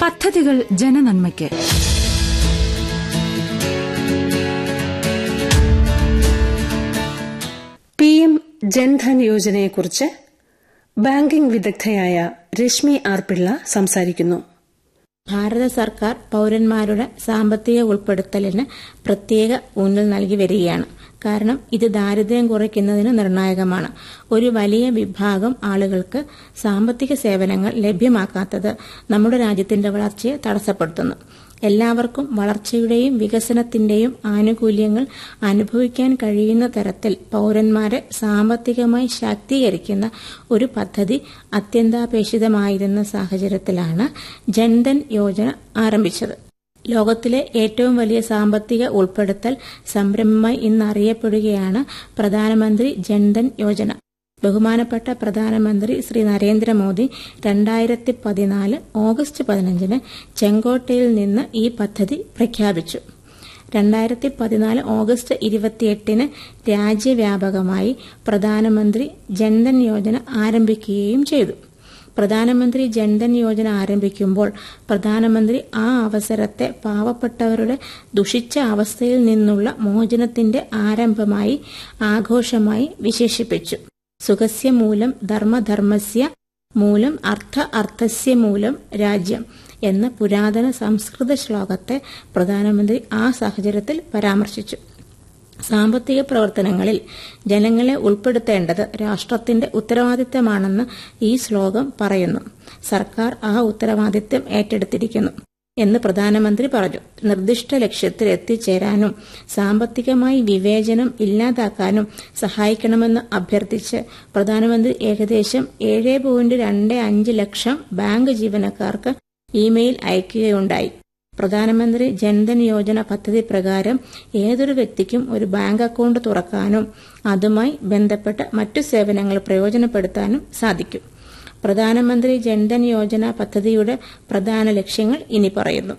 പദ്ധതികൾ ജനനന്മയ്ക്ക് P M Jan Dhan യോജനയെക്കുറിച്ച് ബാങ്കിംഗ് വിദഗ്ധയായ രശ്മി ആർ പിള്ള സംസാരിക്കുന്നു ഭാരത സർക്കാർ പൌരന്മാരുടെ സാമ്പത്തിക ഉൾപ്പെടുത്തലിന് പ്രത്യേക ഊന്നൽ നൽകി വരികയാണ് കാരണം ഇത് ദാരിദ്ര്യം കുറയ്ക്കുന്നതിന് നിർണായകമാണ് ഒരു വലിയ വിഭാഗം ആളുകൾക്ക് സാമ്പത്തിക സേവനങ്ങൾ ലഭ്യമാക്കാത്തത് നമ്മുടെ രാജ്യത്തിന്റെ വളർച്ചയെ തടസ്സപ്പെടുത്തുന്നു എല്ലാവർക്കും വളർച്ചയുടെയും വികസനത്തിന്റെയും ആനുകൂല്യങ്ങൾ അനുഭവിക്കാൻ കഴിയുന്ന തരത്തിൽ പൌരന്മാരെ സാമ്പത്തികമായി ശാക്തീകരിക്കുന്ന ഒരു പദ്ധതി അത്യന്താപേക്ഷിതമായിരുന്ന സാഹചര്യത്തിലാണ് ജൻധൻ യോജന ആരംഭിച്ചത് ലോകത്തിലെ ഏറ്റവും വലിയ സാമ്പത്തിക ഉൾപ്പെടുത്തൽ സംരംഭമായി ഇന്ന് അറിയപ്പെടുകയാണ് പ്രധാനമന്ത്രി ജൻധൻ യോജന ബഹുമാനപ്പെട്ട പ്രധാനമന്ത്രി ശ്രീ നരേന്ദ്രമോദി രണ്ടായിരത്തി പതിനാല് ഓഗസ്റ്റ് പതിനഞ്ചിന് ചെങ്കോട്ടയിൽ നിന്ന് ഈ പദ്ധതി പ്രഖ്യാപിച്ചു രണ്ടായിരത്തി പതിനാല് ഓഗസ്റ്റ് ഇരുപത്തിയെട്ടിന് രാജ്യവ്യാപകമായി പ്രധാനമന്ത്രി ജൻധൻ യോജന ആരംഭിക്കുകയും ചെയ്തു പ്രധാനമന്ത്രി ജൻധൻ യോജന ആരംഭിക്കുമ്പോൾ പ്രധാനമന്ത്രി ആ അവസരത്തെ പാവപ്പെട്ടവരുടെ ദുഷിച്ച അവസ്ഥയിൽ നിന്നുള്ള മോചനത്തിന്റെ ആരംഭമായി ആഘോഷമായി വിശേഷിപ്പിച്ചു സുഖസ്യ മൂലം ധർമ്മധർമ്മസ്യ മൂലം അർത്ഥ അർത്ഥസ്യ മൂലം രാജ്യം എന്ന പുരാതന സംസ്കൃത ശ്ലോകത്തെ പ്രധാനമന്ത്രി ആ സാഹചര്യത്തിൽ പരാമർശിച്ചു സാമ്പത്തിക പ്രവർത്തനങ്ങളിൽ ജനങ്ങളെ ഉൾപ്പെടുത്തേണ്ടത് രാഷ്ട്രത്തിന്റെ ഉത്തരവാദിത്തമാണെന്ന് ഈ ശ്ലോകം പറയുന്നു സർക്കാർ ആ ഉത്തരവാദിത്തം ഏറ്റെടുത്തിരിക്കുന്നു എന്ന് പ്രധാനമന്ത്രി പറഞ്ഞു നിർദ്ദിഷ്ട ലക്ഷ്യത്തിൽ എത്തിച്ചേരാനും സാമ്പത്തികമായി വിവേചനം ഇല്ലാതാക്കാനും സഹായിക്കണമെന്ന് അഭ്യർത്ഥിച്ച് പ്രധാനമന്ത്രി ഏകദേശം ഏഴ് പോയിന്റ് രണ്ട് അഞ്ച് ലക്ഷം ബാങ്ക് ജീവനക്കാർക്ക് ഇമെയിൽ അയക്കുകയുണ്ടായി പ്രധാനമന്ത്രി ജൻധൻ യോജന പദ്ധതി പ്രകാരം ഏതൊരു വ്യക്തിക്കും ഒരു ബാങ്ക് അക്കൌണ്ട് തുറക്കാനും അതുമായി ബന്ധപ്പെട്ട മറ്റു സേവനങ്ങൾ പ്രയോജനപ്പെടുത്താനും സാധിക്കും പ്രധാനമന്ത്രി ജൻധൻ യോജന പദ്ധതിയുടെ പ്രധാന ലക്ഷ്യങ്ങൾ ഇനി പറയുന്നു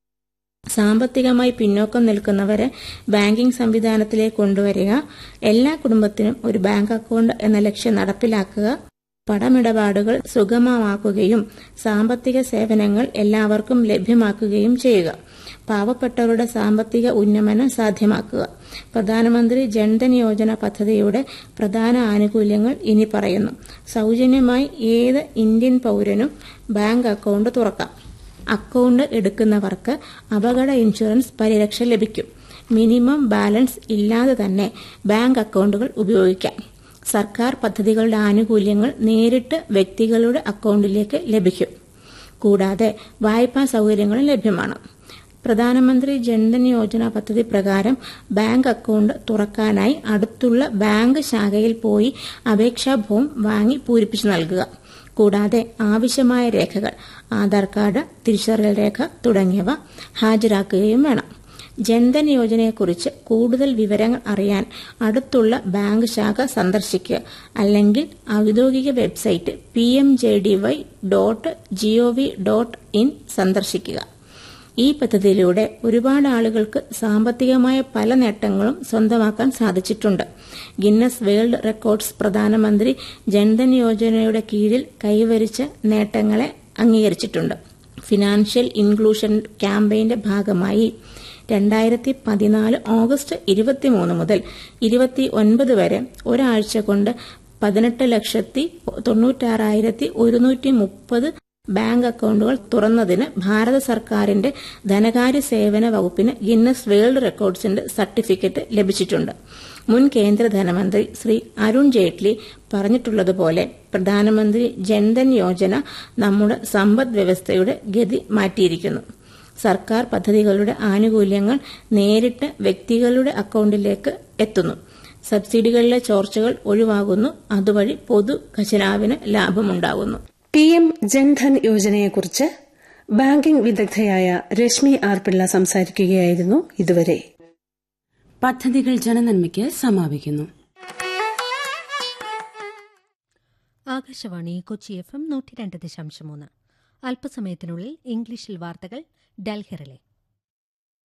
സാമ്പത്തികമായി പിന്നോക്കം നിൽക്കുന്നവരെ ബാങ്കിംഗ് സംവിധാനത്തിലേക്ക് കൊണ്ടുവരിക എല്ലാ കുടുംബത്തിനും ഒരു ബാങ്ക് അക്കൌണ്ട് എന്ന ലക്ഷ്യം നടപ്പിലാക്കുക പണമിടപാടുകൾ സുഗമമാക്കുകയും സാമ്പത്തിക സേവനങ്ങൾ എല്ലാവർക്കും ലഭ്യമാക്കുകയും ചെയ്യുക പാവപ്പെട്ടവരുടെ സാമ്പത്തിക ഉന്നമനം സാധ്യമാക്കുക പ്രധാനമന്ത്രി ജൻധൻ യോജന പദ്ധതിയുടെ പ്രധാന ആനുകൂല്യങ്ങൾ ഇനി പറയുന്നു സൗജന്യമായി ഏത് ഇന്ത്യൻ പൌരനും ബാങ്ക് അക്കൌണ്ട് തുറക്കാം അക്കൌണ്ട് എടുക്കുന്നവർക്ക് അപകട ഇൻഷുറൻസ് പരിരക്ഷ ലഭിക്കും മിനിമം ബാലൻസ് ഇല്ലാതെ തന്നെ ബാങ്ക് അക്കൌണ്ടുകൾ ഉപയോഗിക്കാം സർക്കാർ പദ്ധതികളുടെ ആനുകൂല്യങ്ങൾ നേരിട്ട് വ്യക്തികളുടെ അക്കൌണ്ടിലേക്ക് ലഭിക്കും കൂടാതെ വായ്പാ സൗകര്യങ്ങളും ലഭ്യമാണ് പ്രധാനമന്ത്രി ജൻധൻ യോജന പദ്ധതി പ്രകാരം ബാങ്ക് അക്കൌണ്ട് തുറക്കാനായി അടുത്തുള്ള ബാങ്ക് ശാഖയിൽ പോയി അപേക്ഷാ ഫോം വാങ്ങി പൂരിപ്പിച്ചു നൽകുക കൂടാതെ ആവശ്യമായ രേഖകൾ ആധാർ കാർഡ് തിരിച്ചറിയൽ രേഖ തുടങ്ങിയവ ഹാജരാക്കുകയും വേണം ജൻധൻ യോജനയെക്കുറിച്ച് കൂടുതൽ വിവരങ്ങൾ അറിയാൻ അടുത്തുള്ള ബാങ്ക് ശാഖ സന്ദർശിക്കുക അല്ലെങ്കിൽ ഔദ്യോഗിക website P M J D Y dot G O V dot in സന്ദർശിക്കുക ഈ പദ്ധതിയിലൂടെ ഒരുപാട് ആളുകൾക്ക് സാമ്പത്തികമായ പല നേട്ടങ്ങളും സ്വന്തമാക്കാൻ സാധിച്ചിട്ടുണ്ട് ഗിന്നസ് വേൾഡ് റെക്കോർഡ്സ് പ്രധാനമന്ത്രി ജൻധൻ യോജനയുടെ കീഴിൽ കൈവരിച്ച നേട്ടങ്ങളെ അംഗീകരിച്ചിട്ടുണ്ട് ഫിനാൻഷ്യൽ ഇൻക്ലൂഷൻ ക്യാമ്പയിന്റെ ഭാഗമായി രണ്ടായിരത്തി പതിനാല് ഓഗസ്റ്റ് ഇരുപത്തിമൂന്ന് മുതൽ ഇരുപത്തി ഒൻപത് വരെ ഒരാഴ്ച കൊണ്ട് പതിനെട്ട് ലക്ഷത്തി തൊണ്ണൂറ്റാറായിരത്തി ഒരുന്നൂറ്റി മുപ്പത് ബാങ്ക് അക്കൌണ്ടുകൾ തുറന്നതിന് ഭാരത സർക്കാരിന്റെ ധനകാര്യ സേവന വകുപ്പിന് ഗിന്നസ് വേൾഡ് റെക്കോർഡ്സിന്റെ സർട്ടിഫിക്കറ്റ് ലഭിച്ചിട്ടുണ്ട് മുൻ കേന്ദ്ര ധനമന്ത്രി ശ്രീ അരുൺ ജെയ്റ്റ്ലി പറഞ്ഞിട്ടുള്ളതുപോലെ പ്രധാനമന്ത്രി ജൻധൻ യോജന നമ്മുടെ സമ്പദ് വ്യവസ്ഥയുടെ ഗതി മാറ്റിയിരിക്കുന്നു സർക്കാർ പദ്ധതികളുടെ ആനുകൂല്യങ്ങൾ നേരിട്ട് വ്യക്തികളുടെ അക്കൌണ്ടിലേക്ക് എത്തുന്നു സബ്സിഡികളിലെ ചോർച്ചകൾ ഒഴിവാകുന്നു അതുവഴി പൊതു ഖജനാവിന് ലാഭമുണ്ടാകുന്നു പി എം ജൻധൻ യോജനയെക്കുറിച്ച് ബാങ്കിംഗ് വിദഗ്ധയായ രശ്മി ആർ പിള്ള സംസാരിക്കുകയായിരുന്നു ഇതുവരെ പദ്ധതികൾ ജനനന്മയ്ക്ക് സമാപിക്കുന്നു ആകാശവാണി കൊച്ചി എഫ് എം നൂറ്റി രണ്ട് ദശാംശം മൂന്ന് അല്പസമയത്തിനുള്ളിൽ ഇംഗ്ലീഷിൽ വാർത്തകൾ ഡൽഹിറിലെ